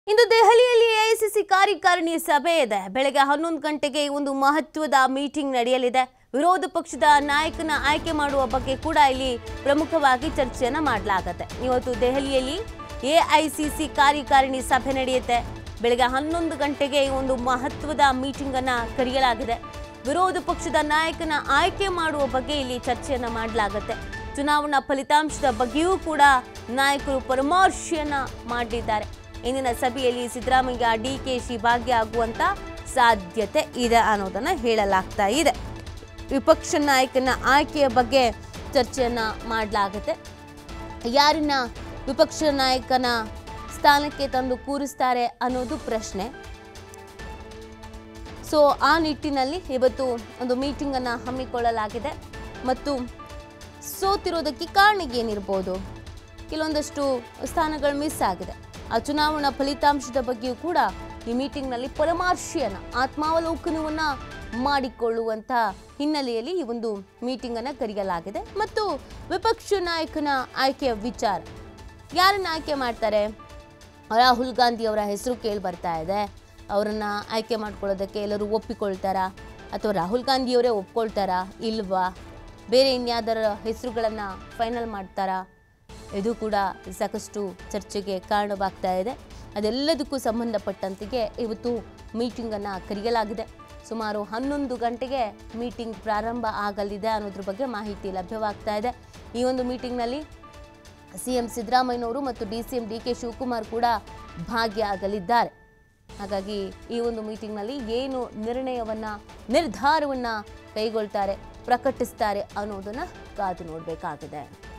ಇಂದು ದೆಹಲಿಯಲ್ಲಿ ಎಐಸಿಸಿ ಕಾರ್ಯಕಾರಿಣಿ ಸಭೆ ಇದೆ ಬೆಳಗ್ಗೆ ಹನ್ನೊಂದು ಗಂಟೆಗೆ ಒಂದು ಮಹತ್ವದ ಮೀಟಿಂಗ್ ನಡೆಯಲಿದೆ ವಿರೋಧ ಪಕ್ಷದ ನಾಯಕನ ಆಯ್ಕೆ ಮಾಡುವ ಬಗ್ಗೆ ಕೂಡ ಇಲ್ಲಿ ಪ್ರಮುಖವಾಗಿ ಚರ್ಚೆಯನ್ನ ಮಾಡಲಾಗತ್ತೆ ಇವತ್ತು ದೆಹಲಿಯಲ್ಲಿ ಎಐಸಿಸಿ ಕಾರ್ಯಕಾರಿಣಿ ಸಭೆ ನಡೆಯುತ್ತೆ ಬೆಳಗ್ಗೆ ಹನ್ನೊಂದು ಗಂಟೆಗೆ ಈ ಒಂದು ಮಹತ್ವದ ಮೀಟಿಂಗ್ ಅನ್ನ ಕರೆಯಲಾಗಿದೆ ವಿರೋಧ ಪಕ್ಷದ ನಾಯಕನ ಆಯ್ಕೆ ಮಾಡುವ ಬಗ್ಗೆ ಇಲ್ಲಿ ಚರ್ಚೆಯನ್ನ ಮಾಡಲಾಗತ್ತೆ ಚುನಾವಣಾ ಫಲಿತಾಂಶದ ಬಗ್ಗೆಯೂ ಕೂಡ ನಾಯಕರು ಪರಾಮರ್ಶೆಯನ್ನ ಮಾಡಲಿದ್ದಾರೆ ಇಂದಿನ ಸಭೆಯಲ್ಲಿ ಸಿದ್ದರಾಮಯ್ಯ ಡಿಕೆಶಿ ಭಾಗಿಯಾಗುವಂತ ಸಾಧ್ಯತೆ ಇದೆ ಅನ್ನೋದನ್ನ ಹೇಳಲಾಗ್ತಾ ಇದೆ ವಿಪಕ್ಷ ನಾಯಕನ ಆಯ್ಕೆಯ ಬಗ್ಗೆ ಚರ್ಚೆಯನ್ನ ಮಾಡಲಾಗುತ್ತೆ ಯಾರನ್ನ ವಿಪಕ್ಷ ನಾಯಕನ ಸ್ಥಾನಕ್ಕೆ ತಂದು ಕೂರಿಸ್ತಾರೆ ಅನ್ನೋದು ಪ್ರಶ್ನೆ ಸೊ ಆ ನಿಟ್ಟಿನಲ್ಲಿ ಇವತ್ತು ಒಂದು ಮೀಟಿಂಗ್ ಅನ್ನ ಹಮ್ಮಿಕೊಳ್ಳಲಾಗಿದೆ ಮತ್ತು ಸೋತಿರೋದಕ್ಕೆ ಕಾರಣ ಏನಿರ್ಬೋದು ಕೆಲವೊಂದಷ್ಟು ಸ್ಥಾನಗಳು ಮಿಸ್ ಆಗಿದೆ ಆ ಚುನಾವಣಾ ಫಲಿತಾಂಶದ ಬಗ್ಗೆಯೂ ಕೂಡ ಈ ಮೀಟಿಂಗ್ನಲ್ಲಿ ಪರಾಮರ್ಶೆಯನ್ನ ಆತ್ಮಾವಲೋಕನವನ್ನ ಮಾಡಿಕೊಳ್ಳುವಂಥ ಹಿನ್ನೆಲೆಯಲ್ಲಿ ಈ ಒಂದು ಮೀಟಿಂಗ್ ಅನ್ನ ಕರೆಯಲಾಗಿದೆ ಮತ್ತು ವಿಪಕ್ಷ ನಾಯಕನ ಆಯ್ಕೆಯ ವಿಚಾರ ಯಾರನ್ನ ಆಯ್ಕೆ ಮಾಡ್ತಾರೆ ರಾಹುಲ್ ಗಾಂಧಿ ಅವರ ಹೆಸರು ಕೇಳಿ ಬರ್ತಾ ಇದೆ ಅವರನ್ನ ಆಯ್ಕೆ ಮಾಡ್ಕೊಳ್ಳೋದಕ್ಕೆ ಎಲ್ಲರೂ ಒಪ್ಪಿಕೊಳ್ತಾರಾ ಅಥವಾ ರಾಹುಲ್ ಗಾಂಧಿಯವರೇ ಒಪ್ಕೊಳ್ತಾರಾ ಇಲ್ವಾ ಬೇರೆ ಇನ್ಯಾವುದರ ಹೆಸರುಗಳನ್ನು ಫೈನಲ್ ಮಾಡ್ತಾರಾ ಇದು ಕೂಡ ಸಾಕಷ್ಟು ಚರ್ಚೆಗೆ ಕಾರಣವಾಗ್ತಾ ಇದೆ ಅದೆಲ್ಲದಕ್ಕೂ ಸಂಬಂಧಪಟ್ಟಂತೆಗೆ ಇವತ್ತು ಮೀಟಿಂಗನ್ನು ಕರೆಯಲಾಗಿದೆ ಸುಮಾರು ಹನ್ನೊಂದು ಗಂಟೆಗೆ ಮೀಟಿಂಗ್ ಪ್ರಾರಂಭ ಆಗಲಿದೆ ಅನ್ನೋದ್ರ ಬಗ್ಗೆ ಮಾಹಿತಿ ಲಭ್ಯವಾಗ್ತಾ ಇದೆ ಈ ಒಂದು ಮೀಟಿಂಗ್ನಲ್ಲಿ ಸಿಎಂ ಸಿದ್ದರಾಮಯ್ಯನವರು ಮತ್ತು D C M D K Shivakumar ಕೂಡ ಭಾಗಿಯಾಗಲಿದ್ದಾರೆ ಹಾಗಾಗಿ ಈ ಒಂದು ಮೀಟಿಂಗ್ನಲ್ಲಿ ಏನು ನಿರ್ಣಯವನ್ನ ನಿರ್ಧಾರವನ್ನ ಕೈಗೊಳ್ತಾರೆ ಪ್ರಕಟಿಸ್ತಾರೆ ಅನ್ನೋದನ್ನ ಕಾದು ನೋಡಬೇಕಾಗಿದೆ